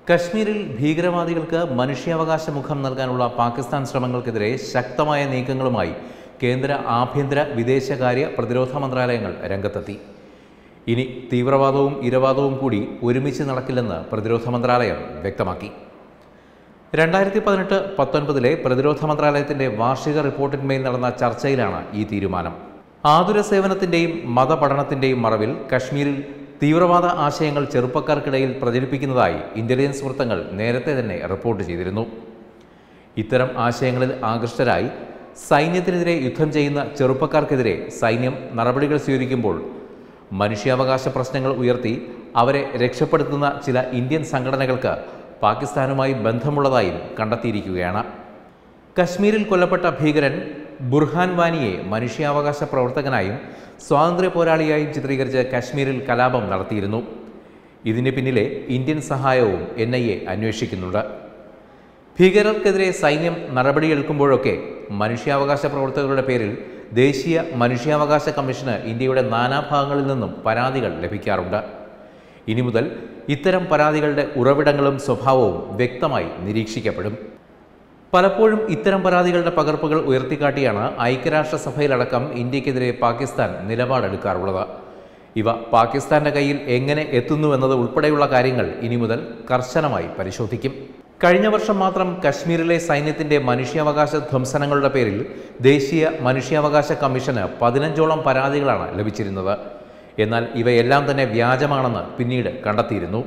കശ്മീരിൽ ഭീകരവാദികൾക്ക് മനുഷ്യാവകാശ മുഖം നൽകാനുള്ള പാകിസ്ഥാൻ ശ്രമങ്ങൾക്കെതിരെ ശക്തമായ നീക്കങ്ങളുമായി കേന്ദ്ര ആഭ്യന്തര വിദേശകാര്യ പ്രതിരോധ മന്ത്രാലയങ്ങൾ രംഗത്തെത്തി ഇനി തീവ്രവാദവും ഇരവാദവും കൂടി ഒരുമിച്ച് നടക്കില്ലെന്ന് പ്രതിരോധ മന്ത്രാലയം വ്യക്തമാക്കി രണ്ടായിരത്തി പതിനെട്ട് പത്തൊൻപതിലെ പ്രതിരോധ മന്ത്രാലയത്തിന്റെ വാർഷിക റിപ്പോർട്ടിന്മേൽ നടന്ന ചർച്ചയിലാണ് ഈ തീരുമാനം ആതുര സേവനത്തിന്റെയും മതപഠനത്തിന്റെയും മറവിൽ കശ്മീരിൽ തീവ്രവാദ ആശയങ്ങൾ ചെറുപ്പക്കാർക്കിടയിൽ പ്രചരിപ്പിക്കുന്നതായി ഇന്റലിജൻസ് വൃത്തങ്ങൾ നേരത്തെ തന്നെ റിപ്പോർട്ട് ചെയ്തിരുന്നു ഇത്തരം ആശയങ്ങളിൽ ആകൃഷ്ടരായി സൈന്യത്തിനെതിരെ യുദ്ധം ചെയ്യുന്ന ചെറുപ്പക്കാർക്കെതിരെ സൈന്യം നടപടികൾ സ്വീകരിക്കുമ്പോൾ മനുഷ്യാവകാശ പ്രശ്നങ്ങൾ ഉയർത്തി അവരെ രക്ഷപ്പെടുത്തുന്ന ചില ഇന്ത്യൻ സംഘടനകൾക്ക് പാകിസ്ഥാനുമായി ബന്ധമുള്ളതായും കണ്ടെത്തിയിരിക്കുകയാണ് കശ്മീരിൽ കൊല്ലപ്പെട്ട ഭീകരൻ ബുർഹാൻ വാനിയെ മനുഷ്യാവകാശ പ്രവർത്തകനായും സ്വാതന്ത്ര്യ പോരാളിയായും ചിത്രീകരിച്ച് കശ്മീരിൽ കലാപം നടത്തിയിരുന്നു ഇതിന് പിന്നിലെ ഇന്ത്യൻ സഹായവും എൻ ഐ എ അന്വേഷിക്കുന്നുണ്ട് ഭീകരർക്കെതിരെ സൈന്യം നടപടിയെടുക്കുമ്പോഴൊക്കെ മനുഷ്യാവകാശ പ്രവർത്തകരുടെ പേരിൽ ദേശീയ മനുഷ്യാവകാശ കമ്മീഷന് ഇന്ത്യയുടെ നാനാഭാഗങ്ങളിൽ നിന്നും പരാതികൾ ലഭിക്കാറുണ്ട് ഇനി മുതൽ ഇത്തരം പരാതികളുടെ ഉറവിടങ്ങളും സ്വഭാവവും വ്യക്തമായി നിരീക്ഷിക്കപ്പെടും പലപ്പോഴും ഇത്തരം പരാതികളുടെ പകർപ്പുകൾ ഉയർത്തിക്കാട്ടിയാണ് ഐക്യരാഷ്ട്രസഭയിലടക്കം ഇന്ത്യക്കെതിരെ പാകിസ്ഥാൻ നിലപാടെടുക്കാറുള്ളത് ഇവ പാകിസ്ഥാന്റെ കയ്യിൽ എങ്ങനെ എത്തുന്നുവെന്നത് ഉൾപ്പെടെയുള്ള കാര്യങ്ങൾ ഇനി മുതൽ കർശനമായി പരിശോധിക്കും കഴിഞ്ഞ വർഷം മാത്രം കശ്മീരിലെ സൈന്യത്തിന്റെ മനുഷ്യാവകാശ ധ്വംസനങ്ങളുടെ പേരിൽ ദേശീയ മനുഷ്യാവകാശ കമ്മീഷന് പതിനഞ്ചോളം പരാതികളാണ് ലഭിച്ചിരുന്നത് എന്നാൽ ഇവയെല്ലാം തന്നെ വ്യാജമാണെന്ന് പിന്നീട് കണ്ടെത്തിയിരുന്നു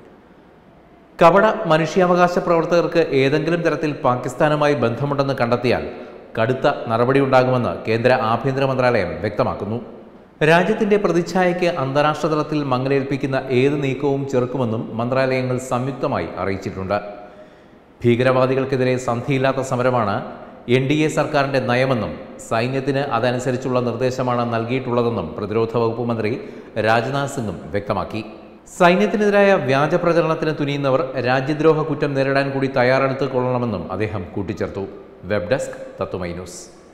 കപട മനുഷ്യാവകാശ പ്രവർത്തകർക്ക് ഏതെങ്കിലും തരത്തിൽ പാകിസ്ഥാനുമായി ബന്ധമുണ്ടെന്ന് കണ്ടെത്തിയാൽ കടുത്ത നടപടിയുണ്ടാകുമെന്ന് കേന്ദ്ര ആഭ്യന്തര മന്ത്രാലയം വ്യക്തമാക്കുന്നു രാജ്യത്തിന്റെ പ്രതിച്ഛായയ്ക്ക് അന്താരാഷ്ട്ര തലത്തിൽ മങ്ങലേൽപ്പിക്കുന്ന ഏത് നീക്കവും ചെറുക്കുമെന്നും മന്ത്രാലയങ്ങൾ സംയുക്തമായി അറിയിച്ചിട്ടുണ്ട് ഭീകരവാദികൾക്കെതിരെ സന്ധിയില്ലാത്ത സമരമാണ് എൻ ഡി എ സർക്കാരിന്റെ നയമെന്നും സൈന്യത്തിന് അതനുസരിച്ചുള്ള നിർദ്ദേശമാണ് നൽകിയിട്ടുള്ളതെന്നും പ്രതിരോധ വകുപ്പ് മന്ത്രി രാജ്നാഥ് സിംഗും വ്യക്തമാക്കി സൈന്യത്തിനെതിരായ വ്യാജ പ്രചരണത്തിന് തുനിയുന്നവർ രാജ്യദ്രോഹ കുറ്റം നേരിടാൻ കൂടി തയ്യാറെടുത്ത് കൊള്ളണമെന്നും അദ്ദേഹം കൂട്ടിച്ചേർത്തു വെബ് ഡെസ്ക് തത്വമൈ ന്യൂസ്